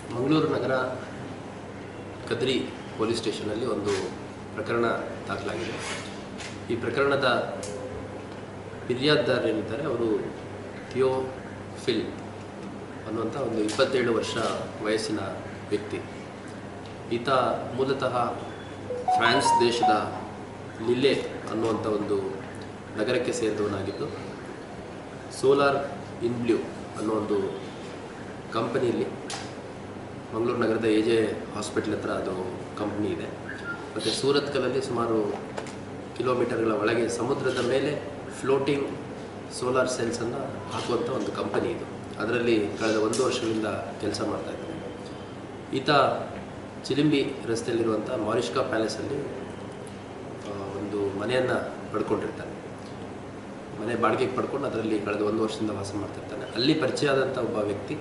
ಮಂಗಳೂರು ನಗರ ಕದ್ರಿ ಪೊಲೀಸ್ ಸ್ಟೇಷನಲ್ಲಿ ಒಂದು ಪ್ರಕರಣ ದಾಖಲಾಗಿದೆ ಈ ಪ್ರಕರಣದ ಫಿರ್ಯಾದಿದಾರರೇನಿದ್ದಾರೆ ಅವರು ಥಿಯೋ ಫಿಲ್ ಅನ್ನುವಂಥ ಒಂದು ಇಪ್ಪತ್ತೇಳು ವರ್ಷ ವಯಸ್ಸಿನ ವ್ಯಕ್ತಿ ಈತ ಮೂಲತಃ ಫ್ರಾನ್ಸ್ ದೇಶದ ಲಿಲ್ಲೆ ಅನ್ನುವಂಥ ಒಂದು ನಗರಕ್ಕೆ ಸೇರಿದವನಾಗಿದ್ದು ಸೋಲಾರ್ ಇನ್ ಬ್ಲೂ ಅನ್ನೋ ಒಂದು ಕಂಪನಿಯಲ್ಲಿ ಮಂಗಳೂರು ನಗರದ ಎ ಜೆ ಹಾಸ್ಪಿಟ್ಲ್ ಹತ್ರ ಅದು ಕಂಪ್ನಿ ಇದೆ ಮತ್ತು ಸೂರತ್ಕಲಲ್ಲಿ ಸುಮಾರು ಕಿಲೋಮೀಟರ್ಗಳ ಒಳಗೆ ಸಮುದ್ರದ ಮೇಲೆ ಫ್ಲೋಟಿಂಗ್ ಸೋಲಾರ್ ಸೆಲ್ಸನ್ನು ಹಾಕುವಂಥ ಒಂದು ಕಂಪನಿ ಇದು ಅದರಲ್ಲಿ ಕಳೆದ ಒಂದು ವರ್ಷಗಳಿಂದ ಕೆಲಸ ಮಾಡ್ತಾ ಇದ್ದಾನೆ ಈತ ಚಿಲಿಂಬಿ ರಸ್ತೆಯಲ್ಲಿರುವಂಥ ಮಾರಿಷ್ಕಾ ಪ್ಯಾಲೇಸಲ್ಲಿ ಆ, ಒಂದು ಮನೆಯನ್ನು ಪಡ್ಕೊಂಡಿರ್ತಾನೆ ಮನೆ ಬಾಡಿಗೆಗೆ ಪಡ್ಕೊಂಡು ಅದರಲ್ಲಿ ಕಳೆದ ಒಂದು ವರ್ಷದಿಂದ ವಾಸ ಮಾಡ್ತಿರ್ತಾನೆ ಅಲ್ಲಿ ಪರಿಚಯ ಆದಂಥ ಒಬ್ಬ ವ್ಯಕ್ತಿ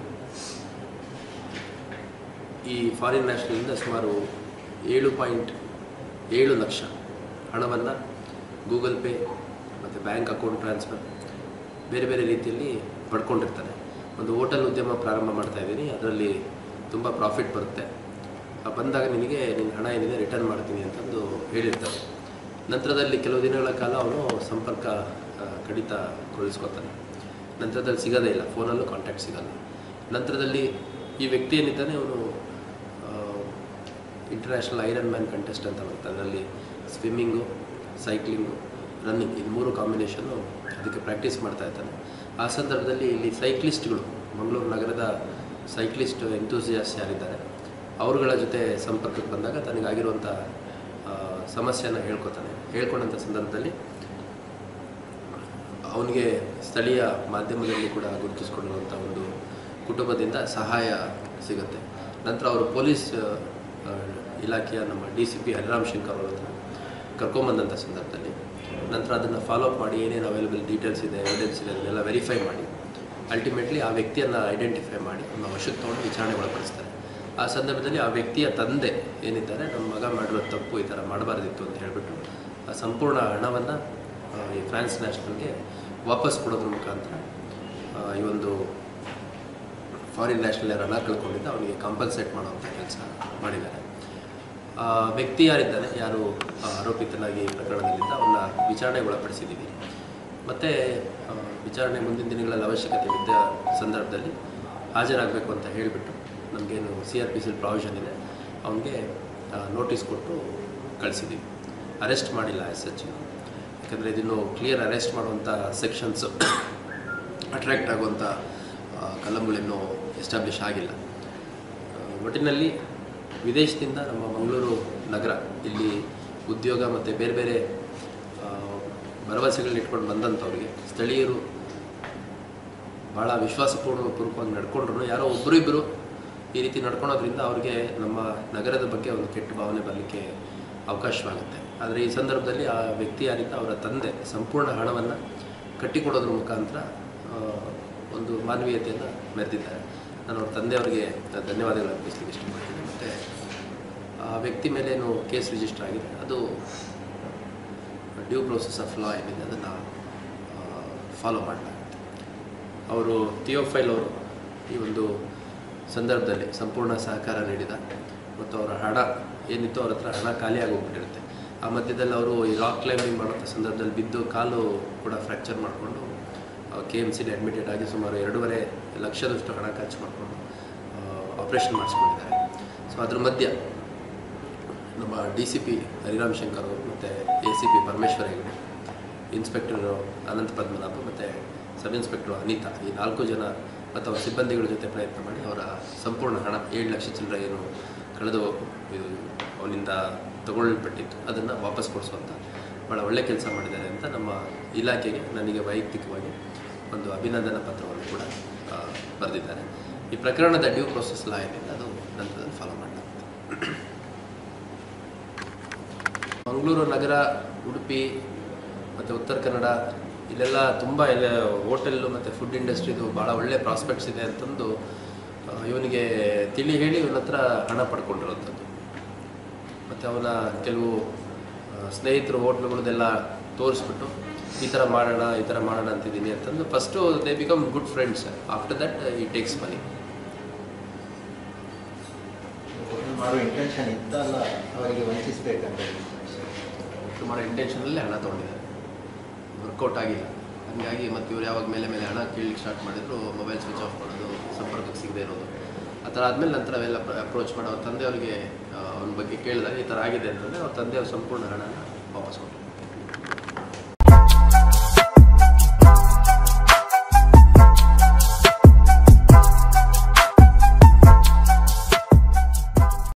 ಈ ಫಾರಿನ್ ನ್ಯಾಷನಲಿಂದ ಸುಮಾರು ಏಳು ಪಾಯಿಂಟ್ ಏಳು ಲಕ್ಷ ಹಣವನ್ನು ಗೂಗಲ್ ಪೇ ಮತ್ತು ಬ್ಯಾಂಕ್ ಅಕೌಂಟ್ ಟ್ರಾನ್ಸ್ಫರ್ ಬೇರೆ ಬೇರೆ ರೀತಿಯಲ್ಲಿ ಪಡ್ಕೊಂಡಿರ್ತಾನೆ ಒಂದು ಹೋಟೆಲ್ ಉದ್ಯಮ ಪ್ರಾರಂಭ ಮಾಡ್ತಾ ಇದ್ದೀನಿ ಅದರಲ್ಲಿ ತುಂಬ ಪ್ರಾಫಿಟ್ ಬರುತ್ತೆ ಆ ಬಂದಾಗ ನಿನಗೆ ನಿನ್ನ ಹಣ ಏನಿದೆ ರಿಟರ್ನ್ ಮಾಡ್ತೀನಿ ಅಂತಂದು ಹೇಳಿರ್ತಾರೆ ನಂತರದಲ್ಲಿ ಕೆಲವು ದಿನಗಳ ಕಾಲ ಅವನು ಸಂಪರ್ಕ ಆ, ಕಡಿತಗೊಳಿಸ್ಕೊತಾನೆ ನಂತರದಲ್ಲಿ ಸಿಗೋದೇ ಇಲ್ಲ ಫೋನಲ್ಲೂ ಕಾಂಟ್ಯಾಕ್ಟ್ ಸಿಗಲ್ಲ ನಂತರದಲ್ಲಿ ಈ ವ್ಯಕ್ತಿ ಏನಿದ್ದಾನೆ ಅವನು ಇಂಟರ್ನ್ಯಾಷನಲ್ ಐರನ್ ಮ್ಯಾನ್ ಕಂಟೆಸ್ಟ್ ಅಂತ ಬರುತ್ತೆ ಅದರಲ್ಲಿ ಸ್ವಿಮ್ಮಿಂಗು ಸೈಕ್ಲಿಂಗು ರನ್ನಿಂಗ್ ಇದು ಮೂರು ಕಾಂಬಿನೇಷನ್ನು ಅದಕ್ಕೆ ಪ್ರಾಕ್ಟೀಸ್ ಮಾಡ್ತಾ ಇದ್ದಾನೆ ಆ ಸಂದರ್ಭದಲ್ಲಿ ಇಲ್ಲಿ ಸೈಕ್ಲಿಸ್ಟ್ಗಳು ಮಂಗಳೂರು ನಗರದ ಸೈಕ್ಲಿಸ್ಟ್ ಎಂತೂಸಿಯಾಸ್ ಯಾರಿದ್ದಾರೆ ಅವರುಗಳ ಜೊತೆ ಸಂಪರ್ಕಕ್ಕೆ ಬಂದಾಗ ತನಗಾಗಿರುವಂಥ ಆ, ಸಮಸ್ಯೆನ ಹೇಳ್ಕೊತಾನೆ ಹೇಳ್ಕೊಂಡಂಥ ಸಂದರ್ಭದಲ್ಲಿ ಅವನಿಗೆ ಸ್ಥಳೀಯ ಮಾಧ್ಯಮದಲ್ಲಿ ಕೂಡ ಗುರುತಿಸ್ಕೊಂಡಿರುವಂಥ ಒಂದು ಕುಟುಂಬದಿಂದ ಸಹಾಯ ಸಿಗುತ್ತೆ ನಂತರ ಅವರು ಪೊಲೀಸ್ ಆ, ಇಲಾಖೆಯ ನಮ್ಮ D C P Hariram Shankar ಅವ್ರ ಹತ್ರ ಕರ್ಕೊಂಬಂದಂಥ ಸಂದರ್ಭದಲ್ಲಿ ನಂತರ ಅದನ್ನು ಫಾಲೋ ಅಪ್ ಮಾಡಿ ಏನೇನು ಅವೈಲೇಬಲ್ ಡೀಟೇಲ್ಸ್ ಇದೆ ಎವಿಡೆನ್ಸ್ ಇದೆ ಅದನ್ನೆಲ್ಲ ವೆರಿಫೈ ಮಾಡಿ ಅಲ್ಟಿಮೇಟ್ಲಿ ಆ ವ್ಯಕ್ತಿಯನ್ನು ಐಡೆಂಟಿಫೈ ಮಾಡಿ ನಮ್ಮ ವಶಕ್ಕೆ ತೊಗೊಂಡು ವಿಚಾರಣೆ ಒಳಪಡಿಸ್ತಾರೆ ಆ ಸಂದರ್ಭದಲ್ಲಿ ಆ ವ್ಯಕ್ತಿಯ ತಂದೆ ಏನಿದ್ದಾರೆ ನಮ್ಮ ಮಗ ಮಾಡಿರೋ ತಪ್ಪು ಈ ಥರ ಮಾಡಬಾರ್ದಿತ್ತು ಅಂತ ಹೇಳಿಬಿಟ್ಟು ಆ ಸಂಪೂರ್ಣ ಹಣವನ್ನು ಈ ಫ್ರಾನ್ಸ್ ನ್ಯಾಷನಲ್ಗೆ ವಾಪಸ್ ಕೊಡೋದ್ರ ಮುಖಾಂತರ ಆ, ಈ ಒಂದು ಫಾರಿನ್ ನ್ಯಾಷನಲ್ ಯಾರು ಹಣ ಕಳ್ಕೊಂಡಿದ್ದ ಅವನಿಗೆ ಕಾಂಪನ್ಸೇಟ್ ಮಾಡುವಂಥ ಕೆಲಸ ಮಾಡಿದ್ದಾರೆ ಆ ವ್ಯಕ್ತಿ ಯಾರಿದ್ದಾನೆ ಯಾರು ಆ, ಆರೋಪಿತನಾಗಿ ಈ ಪ್ರಕರಣದಲ್ಲಿದ್ದ ಅವನ್ನ ವಿಚಾರಣೆಗೆ ಒಳಪಡಿಸಿದ್ದೀವಿ ಮತ್ತು ವಿಚಾರಣೆ ಮುಂದಿನ ದಿನಗಳಲ್ಲಿ ಅವಶ್ಯಕತೆ ಇದ್ದ ಸಂದರ್ಭದಲ್ಲಿ ಹಾಜರಾಗಬೇಕು ಅಂತ ಹೇಳಿಬಿಟ್ಟು ನಮಗೇನು ಸಿ ಆರ್ ಪಿ ಸಿಲ್ ಪ್ರಾವಿಷನ್ ಇದೆ ಅವನಿಗೆ ನೋಟಿಸ್ ಕೊಟ್ಟು ಕಳಿಸಿದ್ದೀವಿ ಅರೆಸ್ಟ್ ಮಾಡಿಲ್ಲ ಎಸ್ ಎಚ್ ಯಾಕಂದರೆ ಇದನ್ನು ಕ್ಲಿಯರ್ ಅರೆಸ್ಟ್ ಮಾಡುವಂಥ ಸೆಕ್ಷನ್ಸು ಅಟ್ರ್ಯಾಕ್ಟ್ ಆಗುವಂಥ ಆ, ಕಲಂಗಳೇನು ಎಸ್ಟಾಬ್ಲಿಷ್ ಆಗಿಲ್ಲ ಆ, ಒಟ್ಟಿನಲ್ಲಿ ವಿದೇಶದಿಂದ ನಮ್ಮ ಮಂಗಳೂರು ನಗರ ಇಲ್ಲಿ ಉದ್ಯೋಗ ಮತ್ತು ಬೇರೆ ಬೇರೆ ಆ, ಭರವಸೆಗಳನ್ನ ಇಟ್ಕೊಂಡು ಬಂದಂಥವ್ರಿಗೆ ಸ್ಥಳೀಯರು ಭಾಳ ವಿಶ್ವಾಸಪೂರ್ಣ ಪೂರ್ವಕವಾಗಿ ನಡ್ಕೊಂಡ್ರು ಯಾರೋ ಒಬ್ಬರು ಇಬ್ಬರು ಈ ರೀತಿ ನಡ್ಕೊಳೋದ್ರಿಂದ ಅವ್ರಿಗೆ ನಮ್ಮ ನಗರದ ಬಗ್ಗೆ ಒಂದು ಕೆಟ್ಟ ಭಾವನೆ ಬರಲಿಕ್ಕೆ ಅವಕಾಶವಾಗುತ್ತೆ ಆದರೆ ಈ ಸಂದರ್ಭದಲ್ಲಿ ಆ ವ್ಯಕ್ತಿ ಯಾರಿದ್ದ ಅವರ ತಂದೆ ಸಂಪೂರ್ಣ ಹಣವನ್ನು ಕಟ್ಟಿಕೊಡೋದ್ರ ಮುಖಾಂತರ ಆ, ಒಂದು ಮಾನವೀಯತೆಯನ್ನು ಮೆರೆದಿದ್ದಾರೆ ನಾನು ಅವ್ರ ತಂದೆಯವರಿಗೆ ಧನ್ಯವಾದಗಳು ಅರ್ಪಿಸ್ಲಿಕ್ಕೆ ಇಷ್ಟಪಡ್ತೀನಿ ಮತ್ತು ಆ ವ್ಯಕ್ತಿ ಮೇಲೆ ಏನು ಕೇಸ್ ರಿಜಿಸ್ಟರ್ ಆಗಿದೆ ಅದು ಡ್ಯೂ ಪ್ರೋಸೆಸ್ ಆಫ್ ಲಾ ಏನಿದೆ ಅದನ್ನು ಫಾಲೋ ಮಾಡಲಾಗುತ್ತೆ ಅವರು ಥಿಯೋಫೈಲ್ ಅವರು ಈ ಒಂದು ಸಂದರ್ಭದಲ್ಲಿ ಸಂಪೂರ್ಣ ಸಹಕಾರ ನೀಡಿದ ಮತ್ತು ಅವರ ಹಣ ಏನಿತ್ತು ಅವ್ರ ಹತ್ರ ಹಣ ಖಾಲಿ ಆಗೋಗ್ಬಿಟ್ಟಿರುತ್ತೆ ಆ ಮಧ್ಯದಲ್ಲಿ ಅವರು ಈ ರಾಕ್ ಕ್ಲೈಂಬಿಂಗ್ ಮಾಡುವಂಥ ಸಂದರ್ಭದಲ್ಲಿ ಬಿದ್ದು ಕಾಲು ಕೂಡ ಫ್ರ್ಯಾಕ್ಚರ್ ಮಾಡಿಕೊಂಡು ಕೆ ಎಮ್ ಸಿಲಿ ಅಡ್ಮಿಟೆಡ್ ಆಗಿ ಸುಮಾರು ಎರಡೂವರೆ ಲಕ್ಷದಷ್ಟು ಹಣ ಖರ್ಚು ಮಾಡಿಕೊಂಡು ಆಪ್ರೇಷನ್ ಮಾಡಿಸ್ಕೊಂಡಿದ್ದಾರೆ ಸೊ ಅದ್ರ ಮಧ್ಯ ನಮ್ಮ D C P Hariram Shankar ಅವರು ಮತ್ತು A C P Parameshwara Hegde inspector Ananta Padmanabha ಮತ್ತು ಸಬ್ ಇನ್ಸ್ಪೆಕ್ಟರ್ ಅನಿತಾ ಈ ನಾಲ್ಕು ಜನ ಮತ್ತು ಅವರ ಸಿಬ್ಬಂದಿಗಳ ಜೊತೆ ಪ್ರಯತ್ನ ಮಾಡಿ ಅವರ ಸಂಪೂರ್ಣ ಹಣ ಏಳು ಲಕ್ಷ ಚಿಲ್ಲರೆ ಏನು ಕಳೆದು ಇದು ಅವನಿಂದ ತಗೊಳ್ಪಟ್ಟಿತ್ತು ಅದನ್ನು ವಾಪಸ್ ಕೊಡಿಸುವಂಥ ಭಾಳ ಒಳ್ಳೆ ಕೆಲಸ ಮಾಡಿದ್ದಾರೆ ಅಂತ ನಮ್ಮ ಇಲಾಖೆಗೆ ನನಗೆ ವೈಯಕ್ತಿಕವಾಗಿ ಒಂದು ಅಭಿನಂದನಾ ಪತ್ರವನ್ನು ಕೂಡ ಆ, ಬರೆದಿದ್ದಾರೆ ಈ ಪ್ರಕರಣದ ಡ್ಯೂ ಪ್ರೊಸೆಸ್ ಲಾ ಏನಿದೆ ಅದು ನಂತರದಲ್ಲಿ ಫಾಲೋ ಮಾಡಲಾಗುತ್ತೆ ಮಂಗಳೂರು ನಗರ ಉಡುಪಿ ಮತ್ತು ಉತ್ತರ ಕನ್ನಡ ಇಲ್ಲೆಲ್ಲ ತುಂಬ ಎಲ್ಲ ಹೋಟೆಲ್ಲು ಮತ್ತು ಫುಡ್ ಇಂಡಸ್ಟ್ರಿದು ಭಾಳ ಒಳ್ಳೆ ಪ್ರಾಸ್ಪೆಕ್ಟ್ಸ್ ಇದೆ ಅಂತಂದು ಆ, ಇವನಿಗೆ ತಿಳಿ ಹೇಳಿ ಇವನ ಹತ್ರ ಹಣ ಪಡ್ಕೊಂಡಿರೋಂಥದ್ದು ಮತ್ತು ಅವನ ಕೆಲವು ಆ, ಸ್ನೇಹಿತರು ಹೋಟ್ಲುಗಳದೆಲ್ಲ ತೋರಿಸ್ಬಿಟ್ಟು ಈ ಥರ ಮಾಡೋಣ ಈ ಥರ ಮಾಡೋಣ ಅಂತಿದ್ದೀನಿ ಅಂತಂದು first they become good friends after that ಈ ಟೇಕ್ಸ್ ಮನಿ ಮಾಡೋ ಇಂಟೆನ್ಷನ್ ಇತ್ತಲ್ಲ ಅವರಿಗೆ ವಂಚಿಸಬೇಕಂತ ಒಟ್ಟು ಮಾಡೋ ಇಂಟೆನ್ಷನಲ್ಲೇ ಹಣ ತೊಗೊಂಡಿದ್ದಾರೆ ವರ್ಕೌಟ್ ಆಗಿಲ್ಲ ಹಾಗಾಗಿ ಮತ್ತು ಇವ್ರು ಯಾವಾಗ ಮೇಲೆ ಮೇಲೆ ಹಣ ಕೇಳಲಿಕ್ಕೆ ಸ್ಟಾರ್ಟ್ ಮಾಡಿದ್ರು ಮೊಬೈಲ್ ಸ್ವಿಚ್ ಆಫ್ ಮಾಡೋದು ಸಂಪರ್ಕಕ್ಕೆ ಸಿಗದೆ ಇರೋದು ಆ ಥರ ಆದಮೇಲೆ ನಂತರ ಅವೆಲ್ಲ ಅಪ್ರೋಚ್ ಮಾಡಿ ಅವ್ರ ತಂದೆಯವರಿಗೆ ಅವನ ಬಗ್ಗೆ ಕೇಳಿದಾಗ ಈ ಥರ ಆಗಿದೆ ಅಂತಂದರೆ ಅವ್ರ ತಂದೆಯವ್ರು ಸಂಪೂರ್ಣ ಹಣನ ವಾಪಸ್ ಕೊಟ್ಟರು